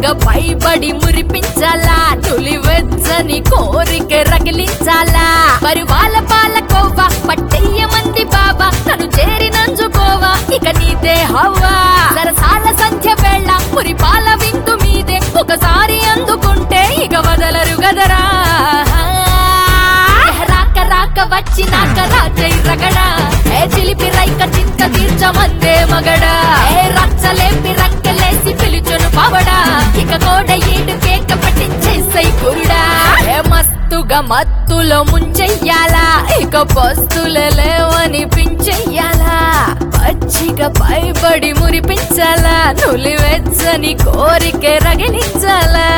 ఇక పైబడి మురిపించాలా నులివెచ్చని కోరిక రగిలించాలా మరి వాళ్ళ పాల కోవా పట్టయ్య మంది బాబా నన్ను చేరి నంజుకోవా ఇక నీదే హవ్వా సరసాల సంధ్య వేళ మురి పాల విందు మీదే ఒకసారి అందుకుంటే ఇక వదలరు గదరా రాక రాక వచ్చినాక రాజై రగడా ఏ చిలిపి రైక చింత తీర్చమందే మగడా ఏ రచ్చలేపి రంకెలేసి పిలుచును పవడా ఇక కోడ ఏడు కేక పట్టించేసై కురుడా ఏ మస్తుగా మత్తులో ముంచెయ్యాలా ఇక పస్తుల లేవని పించెయ్యాలా పచ్చిగా పైబడి మురిపించాలా నులివెచ్చని కోరిక రగిలించాలా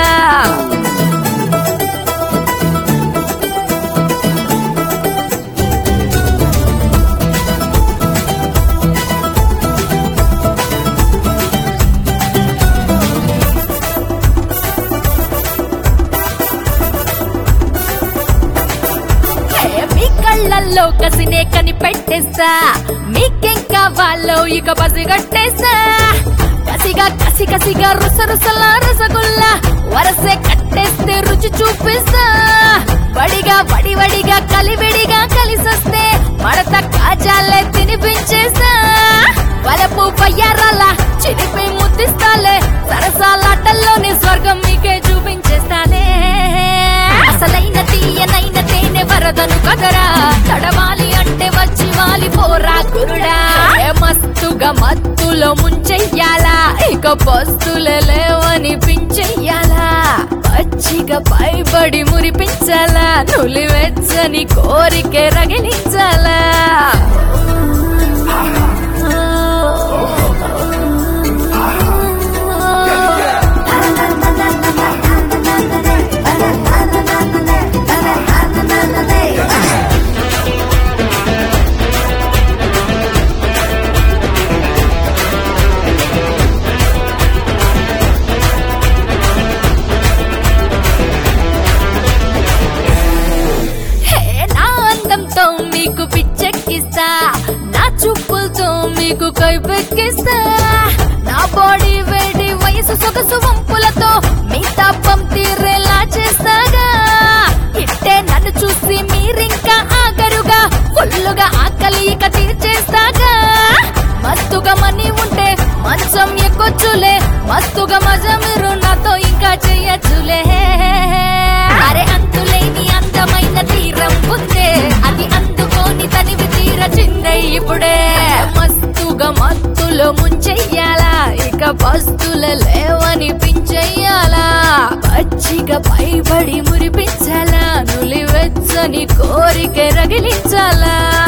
ఏ మీ కళ్ళల్లో కసినే కనిపెట్టేస్తా మీకేం కావాలో ఇక పసిగట్టేస్తా కసిగా కసి కసిగా రుస రుసల రసగుల్ల వరసే కట్టేస్తే రుచి చూపిస్తా వడిగా వడి వడిగా కలివిడిగా కలిసొస్తే మడత కాజాలే తినిపించేస్తా వలపు పయ్యారాల చిలిపి ముద్దిస్తాలే సరసాలాటల్లోనే స్వర్గం మీకే చూపించేస్తాలే అసలైన తీయనైన తేనె వరదను కదరా తడవాలి అంటే వచ్చి వాలి పోరా గురుడా ఏ మస్తుగా మత్తులో ముంచెయ్యాలా ఇక పస్తులు లేవని పించెయ్యాలా పచ్చిగా పైబడి మురిపించాలా నులివెచ్చని కోరిక రగిలించాలా హే నా అందంతో మీకు పిచ్చెక్కిస్తా నా చూపులతో మీకు కైపెక్కిస్తా నా బాడీ వేడి వయసు సొగసు వంపులతో మీ తాపం తీరేలా చేస్తాగా ఇట్టే నన్ను చూసి మీరింకా ఆగరుగా ఫుల్లుగా ఆకలి ఇక తీర్చేస్తాగా మస్తుగా మనీ ఉంటే మంచం ఎక్కొచ్చులే మస్తుగా మజా మీరు నాతో ఇంకా చెయ్యొచ్చులే అరే అంతులేని అందమైన తీరం ఉందే అది అందుకోని తనివి తీర చిందే ఇప్పుడే మస్తుగా మత్తులో ముంచెయ్యాలా ఇక పస్తుల లేవని పించెయ్యాలా పచ్చిగా పైబడి మురిపించాలా నులివెచ్చని కోరిక రగిలించాలా